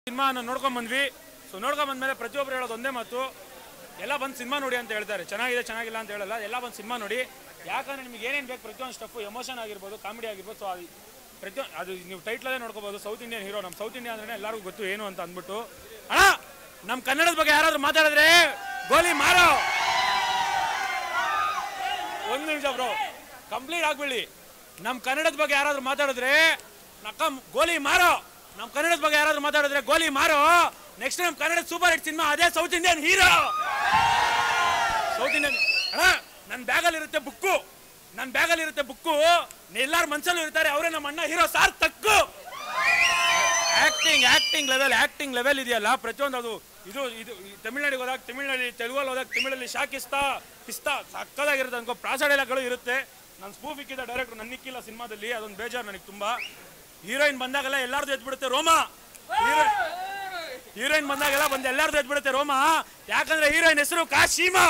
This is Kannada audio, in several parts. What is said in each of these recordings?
ಸಿನಿಮಾನ ನೋಡ್ಕೊಂಡ್ ಬಂದ್ವಿ ಸೊ ನೋಡ್ಕೊಂಡ್ ಬಂದ್ಮೇಲೆ ಪ್ರತಿಯೊಬ್ರು ಹೇಳೋದು ಒಂದೇ ಮಾತು ಎಲ್ಲ ಬಂದು ಸಿನಿಮಾ ನೋಡಿ ಅಂತ ಹೇಳ್ತಾರೆ ಚೆನ್ನಾಗಿದೆ ಚೆನ್ನಾಗಿಲ್ಲ ಅಂತ ಹೇಳಲ್ಲ ಎಲ್ಲ ಬಂದು ಸಿನಿಮಾ ನೋಡಿ ಯಾಕಂದ್ರೆ ನಿಮ್ಗೆ ಏನೇನು ಬೇಕು ಪ್ರತಿಯೊಂದು ಸ್ಟಫ್ ಎಮೋಷನ್ ಆಗಿರ್ಬೋದು ಕಾಮಿಡಿ ಆಗಿರ್ಬೋದು ಸೊ ಅದು ಪ್ರತಿಯೊಂದು ಅದು ನೀವು ಟೈಟ್ಲಲ್ಲೇ ನೋಡ್ಕೋಬೋದು ಸೌತ್ ಇಂಡಿಯನ್ ಹೀರೋ ನಮ್ಮ ಸೌತ್ ಇಂಡಿಯಾ ಅಂದ್ರೆ ಎಲ್ಲರಿಗೂ ಗೊತ್ತು ಏನು ಅಂತ ಅಂದ್ಬಿಟ್ಟು ಅಣ್ಣ ನಮ್ಮ ಕನ್ನಡದ ಬಗ್ಗೆ ಯಾರಾದ್ರೂ ಮಾತಾಡಿದ್ರೆ ಗೋಲಿ ಮಾರೋ ಒಂದು ನಿಮಿಷ ಬ್ರೋ ಕಂಪ್ಲೀಟ್ ಆಗ್ಬಿಡಿ ನಮ್ಮ ಕನ್ನಡದ ಬಗ್ಗೆ ಯಾರಾದ್ರೂ ಮಾತಾಡಿದ್ರೆ ನಕ್ಕ ಗೋಲಿ ಮಾರೋ ನಮ್ಮ ಕನ್ನಡದ ಬಗ್ಗೆ ಯಾರಾದ್ರೂ ಮಾತಾಡಿದ್ರೆ ಗೋಲಿ ಮಾರೋ ನೆಕ್ಸ್ಟ್ ನಮ್ಮ ಕನ್ನಡದ ಸೂಪರ್ ಹಿಟ್ ಸಿನಿಮಾ ಅದೇ south Indian hero south Indian ಅಣ್ಣ ನನ್ನ ಬ್ಯಾಗಲ್ಲಿ ಇರುತ್ತೆ ಬುಕ್ಕು ನನ್ನ ಬ್ಯಾಗಲ್ಲಿ ಇರುತ್ತೆ ಬುಕ್ಕು ಎಲ್ಲಾರ ಮನ್ಸಲ್ಲೂ ಇರ್ತಾರೆ ಅವರೇ ನಮ್ಮ ಅಣ್ಣ ಹೀರೋ ಸಾರ್ ತಕ್ಕು acting acting level acting level ಇದೆಯಲ್ಲ ಪ್ರತಿಯೊಂದು ಅದು ಇದು ಇದು ಈ ತಮಿಳ್ನಾಡಿಗೆ ಹೋದಾಗ ತಮಿಳ್ನಾಡಿ ತೆಲುಗಲ್ಲಿ ಹೋದಾಗ ತಮಿಳಲ್ಲಿ ಶಾಕಿಸ್ತಾ ಪಿಸ್ತಾ ಸಕ್ಕದಾಗಿರುತ್ತೆ ಅನ್ಕೋ ಪ್ರಾಸಡೆಲಗಳು ಇರುತ್ತೆ ನಾನು ಸ್ಪೂಫ್ ಇಕ್ಕಿದ ಡೈರೆಕ್ಟರ್ ನನ್ನ ಇಕ್ಕಿಲ್ಲ ಸಿನಿಮಾದಲ್ಲಿ ಅದೊಂದು ಬೇಜಾರು ನನಗೆ ತುಂಬಾ ಹೀರೋಯಿನ್ ಬಂದಾಗೆಲ್ಲ ಎಲ್ಲಾರ್ದು ಎದ್ಬಿಡುತ್ತೆ ರೋಮ ಹೀರೋಯಿನ್ ಬಂದಾಗೆಲ್ಲ ಬಂದು ಎಲ್ಲಾರ್ದು ಎದ್ಬಿಡುತ್ತೆ ರೋಮ ಯಾಕಂದ್ರೆ ಹೀರೋಯಿನ್ ಹೆಸರು ಕಾಶೀಮಾ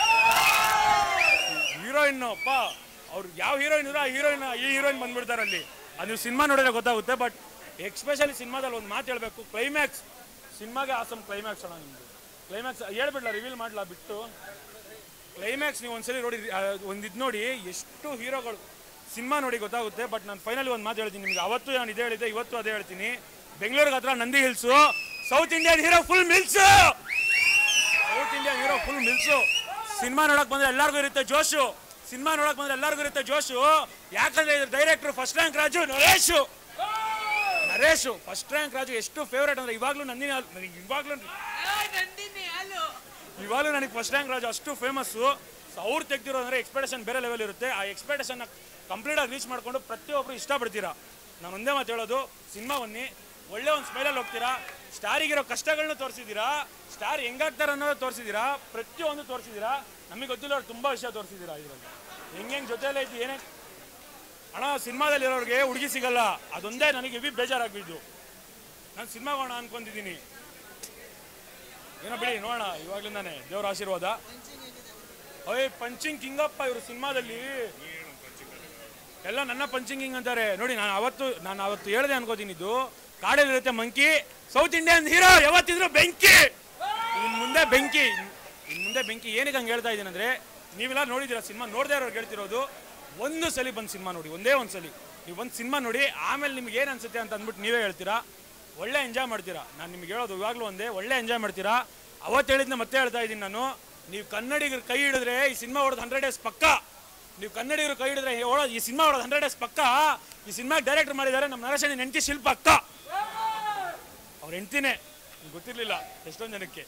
ಹೀರೋಯಿನ್ ಅಪ್ಪ ಅವ್ರು ಯಾವ ಹೀರೋಯಿನ್ ಇರೋ ಆ ಹೀರೋಯಿನ್ ಈ ಹೀರೋಯಿನ್ ಬಂದ್ಬಿಡ್ತಾರೆ ಅಲ್ಲಿ ಅದು ನೀವು ಸಿನಿಮಾ ನೋಡಿದ್ರೆ ಗೊತ್ತಾಗುತ್ತೆ ಬಟ್ ಎಕ್ಸ್ಪೆಷಲಿ ಸಿನಿಮಾದಲ್ಲಿ ಒಂದು ಮಾತು ಹೇಳಬೇಕು ಕ್ಲೈಮ್ಯಾಕ್ಸ್ ಸಿನಿಮಾಗೆ ಆಸಮ್ ಕ್ಲೈಮ್ಯಾಕ್ಸ್ ಅಣ್ಣ ನಿಮ್ದು ಕ್ಲೈಮ್ಯಾಕ್ಸ್ ಹೇಳ್ಬಿಡ್ಲ ರಿವೀಲ್ ಮಾಡ್ಲಾ ಬಿಟ್ಟು ಕ್ಲೈಮ್ಯಾಕ್ಸ್ ನೀವು ಒಂದ್ಸಲಿ ನೋಡಿ ಒಂದು ಇದು ನೋಡಿ ಎಷ್ಟು ಹೀರೋಗಳು ಸಿನಿಮಾ ನೋಡಿ ಗೊತ್ತಾಗುತ್ತೆ ಬಟ್ ನಾನು ಫೈನಲಿ ಒಂದು ಮಾತು ಹೇಳ್ತೀನಿ ನಿಮ್ಗೆ ಅವತ್ತು ನಾನು ಇದೇ ಹೇಳಿದ್ದೆ ಇವತ್ತು ಅದೇ ಹೇಳ್ತೀನಿ ಬೆಂಗಳೂರಿಗೆ ಹತ್ರ Nandi hills south Indian hero full meals south Indian hero full meals cinema ನೋಡಕ್ ಬಂದ್ರೆ ಎಲ್ಲರಿಗೂ ಇರುತ್ತೆ ಜೋಶು ಸಿನಿಮಾ ನೋಡಕ್ ಬಂದ್ರೆ ಎಲ್ಲರಿಗೂ ಇರುತ್ತೆ ಜೋಶು ಯಾಕಂದ್ರೆ ಇದ್ರ director first rank Raju Naresh Naresh first rank Raju ಎಷ್ಟು ಫೇವ್ರೇಟ್ ಅಂದ್ರೆ ಇವಾಗ್ಲೂ ನಂದಿನಿ ಹಾಲ್- ನನಗೆ ಇವಾಗ್ಲೂ ನಂದಿನಿ ಹಾಲು ಇವಾಗಲೂ ನನಗೆ ಫಸ್ಟ್ ರ್ಯಾಂಕ್ ರಾಜು ಅಷ್ಟು ಫೇಮಸ್ಸು ಅವ್ರು ತೆಗ್ದಿರೋ ಅಂದರೆ ಎಕ್ಸ್ಪೆಕ್ಟೇಷನ್ ಬೇರೆ ಲೆವೆಲ್ ಇರುತ್ತೆ ಆ ಎಕ್ಸ್ಪೆಕ್ಟೇಷನ್ನ ಕಂಪ್ಲೀಟಾಗಿ ರೀಚ್ ಮಾಡ್ಕೊಂಡು ಪ್ರತಿಯೊಬ್ಬರು ಇಷ್ಟಪಡ್ತೀರಾ ನಾನು ಒಂದೇ ಮಾತು ಹೇಳೋದು ಸಿನಿಮಾ ಬನ್ನಿ ಒಳ್ಳೆ ಒಂದು ಸ್ಮೈಲಲ್ಲಿ ಹೋಗ್ತೀರಾ ಸ್ಟಾರಿಗಿರೋ ಕಷ್ಟಗಳನ್ನ ತೋರಿಸಿದ್ದೀರಾ ಸ್ಟಾರ್ ಹೆಂಗಾಗ್ತಾರೆ ಅನ್ನೋದು ತೋರಿಸಿದ್ದೀರಾ ಪ್ರತಿಯೊಂದು ತೋರಿಸಿದ್ದೀರಾ ನಮಗೆ ಗೊತ್ತಿಲ್ಲ ಅವ್ರು ತುಂಬ ವಿಷಯ ತೋರಿಸಿದ್ದೀರಾ ಇದರಲ್ಲಿ ಹೆಂಗೆ ಹೆಂಗೆ ಜೊತೆಲೇ ಇದ್ದು ಏನೇ ಅಣ್ಣ ಸಿನಿಮಾದಲ್ಲಿರೋರಿಗೆ ಹುಡುಗಿ ಸಿಗಲ್ಲ ಅದೊಂದೇ ನನಗೆ ಇವಿ ಬೇಜಾರಾಗ್ಬಿದ್ದು ನಾನು ಸಿನಿಮಾ ಹೋಗೋಣ ಅನ್ಕೊಂಡಿದ್ದೀನಿ ಏನೋ ಬಿಡಿ ನೋಡೋಣ ಇವಾಗ್ಲಿಂದಾನೆ ದೇವ್ರ ಆಶೀರ್ವಾದ ಓಯ್ ಪಂಚಿಂಗ್ ಕಿಂಗಪ್ಪ ಇವರು ಸಿನಿಮಾದಲ್ಲಿ ಎಲ್ಲ ನನ್ನ ಪಂಚಿಂಗ್ ಕಿಂಗ್ ಅಂತಾರೆ ನೋಡಿ ನಾನು ಅವತ್ತು ನಾನು ಅವತ್ತು ಹೇಳ್ದೆ ಅನ್ಕೋತೀನಿ ಇದು ಕಾಡಲ್ಲಿರುತ್ತೆ ಮಂಕಿ ಸೌತ್ ಇಂಡಿಯನ್ ಹೀರೋ ಯಾವತ್ತಿದ್ರು ಬೆಂಕಿ ಇನ್ ಮುಂದೆ ಬೆಂಕಿ ಇನ್ ಮುಂದೆ ಬೆಂಕಿ ಏನಕ್ಕೆ ಹಂಗೆ ಹೇಳ್ತಾ ಇದ್ದೀನಿ ಅಂದ್ರೆ ನೀವೆಲ್ಲ ನೋಡಿದ್ದೀರಾ ಸಿನಿಮಾ ನೋಡದೇ ಇರೋರು ಹೇಳ್ತಿರೋದು ಒಂದು ಸಲ ಬಂದು ಸಿನಿಮಾ ನೋಡಿ ಒಂದೇ ಒಂದು ಸಲ ನೀವು ಒಂದು ಸಿನಿಮಾ ನೋಡಿ ಆಮೇಲೆ ನಿಮ್ಗೆ ಏನು ಅನ್ಸುತ್ತೆ ಅಂತ ಅಂದ್ಬಿಟ್ಟು ನೀವೇ ಹೇಳ್ತೀರಾ ಒಳ್ಳೆ ಎಂಜಾಯ್ ಮಾಡ್ತೀರಾ ನಾನು ನಿಮ್ಗೆ ಹೇಳೋದು ಇವಾಗಲೂ ಒಂದೇ ಒಳ್ಳೆ ಎಂಜಾಯ್ ಮಾಡ್ತೀರಾ ಅವತ್ತು ಹೇಳಿದ್ನ ಮತ್ತೆ ಹೇಳ್ತಾ ಇದ್ದೀನಿ ನಾನು ನೀವು ಕನ್ನಡಿಗರು ಕೈ ಹಿಡಿದ್ರೆ ಈ ಸಿನಿಮಾ ಹೊಡೆದು ಹಂಡ್ರೆಡ್ ಡೇಸ್ ಪಕ್ಕ ನೀವು ಕನ್ನಡಿಗರು ಕೈ ಹಿಡಿದ್ರೆ ಓಡೋದು ಈ ಸಿನಿಮಾ ಹೊಡೆದು ಹಂಡ್ರೆಡ್ ಡೇಸ್ ಪಕ್ಕ ಈ ಸಿನಿಮಾ ಡೈರೆಕ್ಟರ್ ಮಾಡಿದ್ದಾರೆ ನಮ್ಮ ನರಸೇನೆ ನೆಂಟಿ ಶಿಲ್ಪ ಅಕ್ಕ ಅವ್ರ ಹೆಂಡ್ತಿನೇ ಗೊತ್ತಿರಲಿಲ್ಲ ಎಷ್ಟೊಂದು ಜನಕ್ಕೆ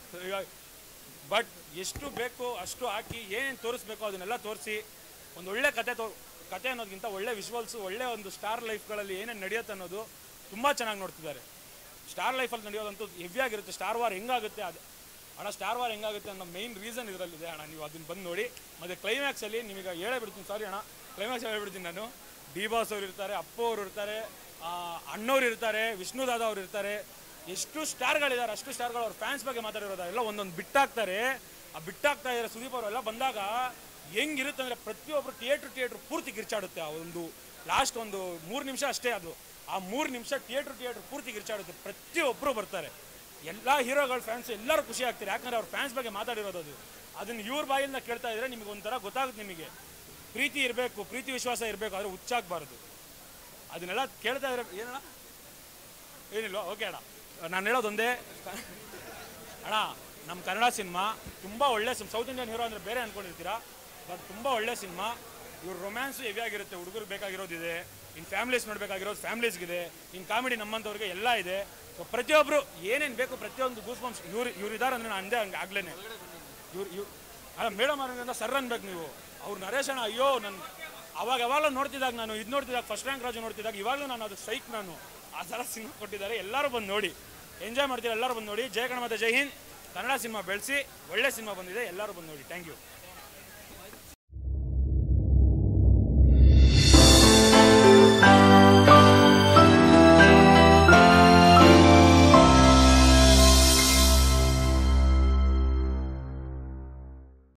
ಬಟ್ ಎಷ್ಟು ಬೇಕು ಅಷ್ಟು ಹಾಕಿ ಏನೇನು ತೋರಿಸ್ಬೇಕು ಅದನ್ನೆಲ್ಲ ತೋರಿಸಿ ಒಂದು ಒಳ್ಳೆ ಕತೆ ತೋ ಕತೆ ಅನ್ನೋದಕ್ಕಿಂತ ಒಳ್ಳೆ ವಿಶ್ವಲ್ಸು ಒಳ್ಳೆ ಒಂದು ಸ್ಟಾರ್ ಲೈಫ್ಗಳಲ್ಲಿ ಏನೇನು ನಡೆಯುತ್ತೆ ಅನ್ನೋದು ತುಂಬ ಚೆನ್ನಾಗಿ ನೋಡ್ತಿದ್ದಾರೆ ಸ್ಟಾರ್ ಲೈಫಲ್ಲಿ ನಡೆಯೋದಂತೂ ಹೆವಿ ಆಗಿರುತ್ತೆ ಸ್ಟಾರ್ ವಾರ್ ಹೆಂಗಾಗುತ್ತೆ ಅದು ಅಣ್ಣ ಸ್ಟಾರ್ ವಾರ್ ಹೆಂಗಾಗುತ್ತೆ ಅನ್ನೋ ಮೈನ್ ರೀಸನ್ ಇದರಲ್ಲಿದೆ ಅಣ್ಣ ನೀವು ಅದನ್ನ ಬಂದು ನೋಡಿ ಮತ್ತು ಕ್ಲೈಮ್ಯಾಕ್ಸಲ್ಲಿ ನಿಮಗೆ ಹೇಳೇ ಬಿಡ್ತೀನಿ ಸಾರಿ ಅಣ್ಣ ಕ್ಲೈಮ್ಯಾಕ್ಸ್ ಹೇಳ್ಬಿಡ್ತೀನಿ ನಾನು ಡಿ ಬಾಸ್ ಅವ್ರು ಇರ್ತಾರೆ ಅಪ್ಪು ಅವರು ಇರ್ತಾರೆ ಆ, ಅಣ್ಣವ್ರು ಇರ್ತಾರೆ ವಿಷ್ಣುದಾದ ಅವ್ರು ಇರ್ತಾರೆ ಎಷ್ಟು ಸ್ಟಾರ್ಗಳಿದ್ದಾರೆ ಅಷ್ಟು ಸ್ಟಾರ್ಗಳು ಅವ್ರ ಫ್ಯಾನ್ಸ್ ಬಗ್ಗೆ ಮಾತಾಡಿರೋದು ಎಲ್ಲ ಒಂದೊಂದು ಬಿಟ್ಟಾಕ್ತಾರೆ ಆ ಬಿಟ್ಟಾಕ್ತಾ ಇದ್ದಾರೆ ಸುದೀಪ್ ಅವರೆಲ್ಲ ಬಂದಾಗ ಹೆಂಗಿರುತ್ತೆ ಅಂದರೆ ಪ್ರತಿಯೊಬ್ಬರು ಥಿಯೇಟ್ರ್ ಥಿಯೇಟ್ರ್ ಪೂರ್ತಿ ಕಿರ್ಚಾಡುತ್ತೆ ಆ ಒಂದು ಲಾಸ್ಟ್ ಒಂದು ಮೂರು ನಿಮಿಷ ಅಷ್ಟೇ ಅದು ಆ ಮೂರು ನಿಮಿಷ ಥಿಯೇಟ್ರ್ ಥಿಯೇಟ್ರ್ ಪೂರ್ತಿ ಕಿರ್ಚಾಡುತ್ತೆ ಪ್ರತಿಯೊಬ್ಬರು ಬರ್ತಾರೆ ಎಲ್ಲ ಹೀರೋಗಳ ಫ್ಯಾನ್ಸ್ ಎಲ್ಲರೂ ಖುಷಿ ಆಗ್ತಾರೆ ಯಾಕಂದ್ರೆ ಅವ್ರ ಫ್ಯಾನ್ಸ್ ಬಗ್ಗೆ ಮಾತಾಡಿರೋದು ಅದು ಅದನ್ನ ಇವ್ರ ಬಾಯಿಂದ ಕೇಳ್ತಾ ಇದ್ರೆ ನಿಮಗೆ ಒಂಥರ ಗೊತ್ತಾಗುತ್ತೆ ನಿಮಗೆ ಪ್ರೀತಿ ಇರಬೇಕು ಪ್ರೀತಿ ವಿಶ್ವಾಸ ಇರಬೇಕು ಆದರೆ ಹುಚ್ಚಾಗಬಾರ್ದು ಅದನ್ನೆಲ್ಲ ಕೇಳ್ತಾ ಇದ್ರೆ ಏನಣ್ಣ ಏನಿಲ್ವಾ ಓಕೆ ಅಣ್ಣ ನಾನು ಹೇಳೋದೊಂದೇ ಅಣ್ಣ ನಮ್ಮ ಕನ್ನಡ ಸಿನಿಮಾ ತುಂಬ ಒಳ್ಳೆ ಸಿನಿಮಾ ಸೌತ್ ಇಂಡಿಯನ್ ಹೀರೋ ಅಂದರೆ ಬೇರೆ ಅಂದ್ಕೊಂಡಿರ್ತೀರಾ ಬಟ್ ತುಂಬ ಒಳ್ಳೆ ಸಿನಿಮಾ ಇವ್ರ ರೊಮ್ಯಾನ್ಸು ಹೆವಿ ಆಗಿರುತ್ತೆ ಹುಡುಗರಿಗೆ ಬೇಕಾಗಿರೋದಿದೆ ಇನ್ನು ಫ್ಯಾಮಿಲೀಸ್ ನೋಡಬೇಕಾಗಿರೋದು ಫ್ಯಾಮಿಲೀಸ್ಗಿದೆ ಇನ್ನು ಕಾಮಿಡಿ ನಮ್ಮಂಥವ್ರಿಗೆ ಎಲ್ಲ ಇದೆ ಸೊ ಪ್ರತಿಯೊಬ್ಬರು ಏನೇನು ಬೇಕು ಪ್ರತಿಯೊಂದು ಗೂಸ್ ಬಂಪ್ಸ್ ಇವ್ರು ಇವ್ರು ಇದ್ದಾರೆ ಅಂದರೆ ನಾನು ಅಂದೇ ಹಂಗೆ ಆಗ್ಲೇ ಇವ್ರು ಇವ್ ಅಲ್ಲ ಮೇಡಮ್ ಅವ್ರಿಂದ ಸರ್ ಅನ್ಬೇಕು ನೀವು ಅವ್ರು ನರೇಶ್ ಅಣ್ಣ ಅಯ್ಯೋ ನನ್ನ ಅವಾಗ ಯಾವಾಗಲೂ ನೋಡ್ತಿದ್ದಾಗ ನಾನು ಇದು ನೋಡ್ತಿದ್ದಾಗ ಫಸ್ಟ್ ರ್ಯಾಂಕ್ ರಾಜು ನೋಡ್ತಿದ್ದಾಗ ಇವಾಗಲೂ ನಾನು ಅದು ಸೈಕ್ ನಾನು ಆ ಥರ ಸಿನಿಮಾ ಕೊಟ್ಟಿದ್ದಾರೆ ಎಲ್ಲರೂ ಬಂದು ನೋಡಿ ಎಂಜಾಯ್ ಮಾಡ್ತೀರಾ ಎಲ್ಲರೂ ಬಂದು ನೋಡಿ ಜಯ ಗಣಮತ ಜೈ ಹಿಂದ್ ಕನ್ನಡ ಸಿನಿಮಾ ಬೆಳೆಸಿ ಒಳ್ಳೆ ಸಿನಿಮಾ ಬಂದಿದೆ ಎಲ್ಲರೂ ಬಂದು ನೋಡಿ ಥ್ಯಾಂಕ್ ಯು